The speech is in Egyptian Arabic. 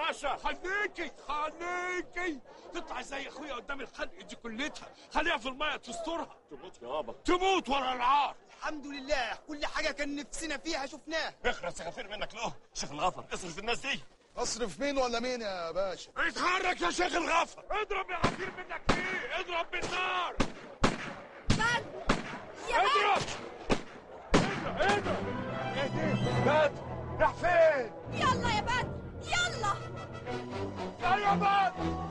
باشا خليكي خليكي تطلع زي اخويا قدام الخلق دي كلتها خليها في الميه تسترها تموت يابا تموت ورا العار الحمد لله كل حاجة كان نفسنا فيها شفناها اخرس سخافير منك له شيخ الغفر اصرف الناس دي اصرف مين ولا مين يا باشا اتحرك يا شيخ الغفر اضرب يا غفير منك ايه اضرب بالنار يا اضرب